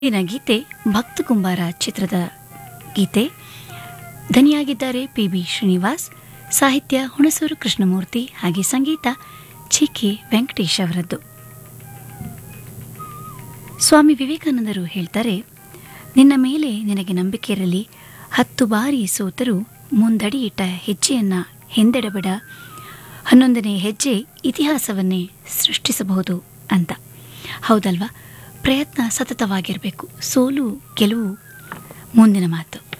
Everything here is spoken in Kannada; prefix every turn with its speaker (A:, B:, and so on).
A: ಇನ್ನ ಗೀತೆ ಭಕ್ತ ಕುಂಬಾರ ಚಿತ್ರದ ಗೀತೆ ಧನಿಯಾಗಿದ್ದಾರೆ ಪಿ ಬಿ ಶ್ರೀನಿವಾಸ್ ಸಾಹಿತ್ಯ ಹುಣಸೂರು ಕೃಷ್ಣಮೂರ್ತಿ ಹಾಗೆ ಸಂಗೀತ ಚಿಕ್ಕಿ ವೆಂಕಟೇಶ್ ಅವರದ್ದು ಸ್ವಾಮಿ ವಿವೇಕಾನಂದರು ಹೇಳ್ತಾರೆ ನಿನ್ನ ಮೇಲೆ ನಿನಗೆ ನಂಬಿಕೆ ಇರಲಿ ಹತ್ತು ಬಾರಿ ಸೋತರೂ ಮುಂದಡಿಯಿಟ್ಟ ಹೆಜ್ಜೆಯನ್ನ ಹಿಂದೆಡಬೇಡ ಹನ್ನೊಂದನೇ ಹೆಜ್ಜೆ ಇತಿಹಾಸವನ್ನೇ ಸೃಷ್ಟಿಸಬಹುದು ಅಂತ ಹೌದಲ್ವಾ ಪ್ರಯತ್ನ ಸತತವಾಗಿರಬೇಕು ಸೋಲು ಗೆಲುವು ಮುಂದಿನ ಮಾತು